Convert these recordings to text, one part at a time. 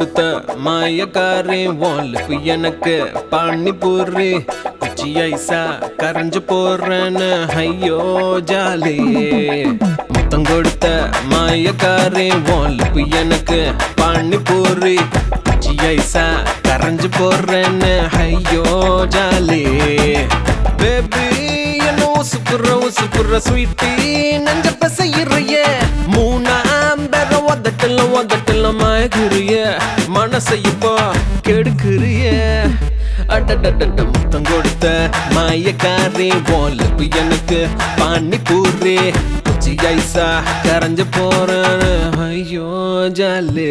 கொடுத்த மாயக்காரி வாலிப்பு எனக்கு பானிபூரி குச்சி ஐசா கரைஞ்சு போறேன்னு ஐயோ ஜாலி முத்தம் கொடுத்த மாயக்காரி வாலிப்பு எனக்கு பானிபூரி குச்சி ஐசா கரைஞ்சு போறேன்னு ஐயோ ஜாலி பேபி என்ன உசுப்புற உசுப்புற ஸ்வீட்டி நெஞ்ச பசையிறைய மூணாம் பெற உதட்டல உதட்டல மயக்குறிய மனசை இப்போ கெடுக்குறிய அடடடட முத்தம் கொடுத்த மாயக்காரி போலப்பு எனக்கு பானி பூரி குச்சி ஐசா கரைஞ்சு போறேன் ஐயோ ஜாலே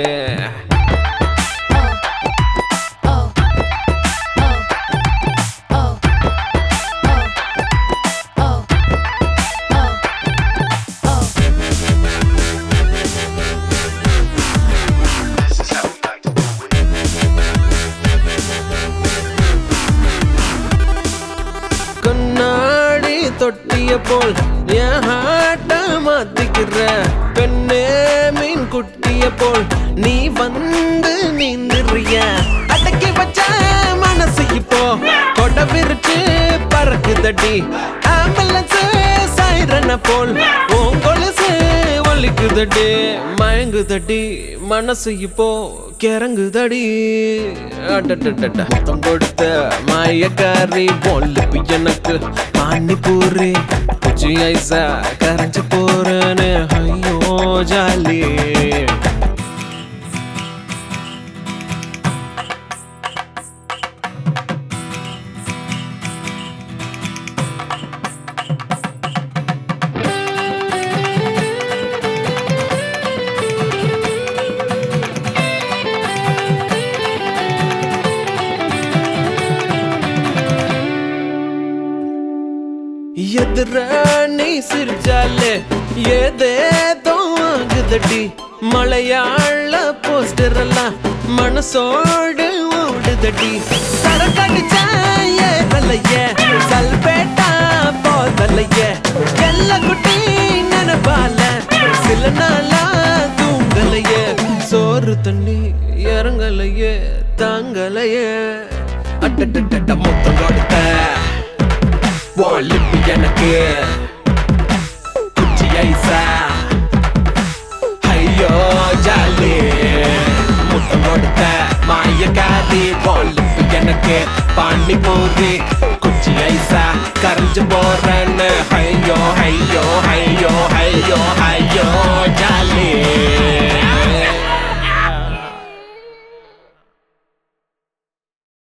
கண்ணாடி தொட்டிய போல் என் ஹாட்ட மாத்திக்கிற பெண்ணே மீன் குட்டிய போல் நீ வந்து நீந்திரிய அடக்கி வச்ச மனசு இப்போ கொட விரிச்சு பறக்குதடி ஆம்புலன்ஸ் சைரன போல் உன் கொலுசு ஒலிக்குதடி மயங்குதடி மனசு இப்போ கிறங்குதடி அடடடட மொத்தம் கொடுத்த மாயக்காரி போலிப்பு எனக்கு பானிபூரி குச்சி ஐசா கரைஞ்சு போறேன்னு ஐயோ ஜாலி எதிர நீ சிரிச்சாலே ஏதேதோ ஆகுதடி மலையாள போஸ்டர் எல்லாம் மனசோடு ஓடுதடி சரக்கடிச்சா ஏறலைய சல்பேட்டா போதலைய எல்ல குட்டி நினைப்பால சில நாளா தூங்கலைய சோறு தண்ணி இறங்கலையே தாங்கலையே அட்டட்ட மொத்தம் கொடுத்த வாலிப்பு எனக்கு குச்சி ஐசா ஐயோ ஜாலி முத்தம் கொடுத்த மாயக்காரி வாலிப்பு எனக்கு பாண்டி போது குச்சி ஐசா கரைஞ்சு போறேன்னு ஐயோ ஐயோ ஐயோ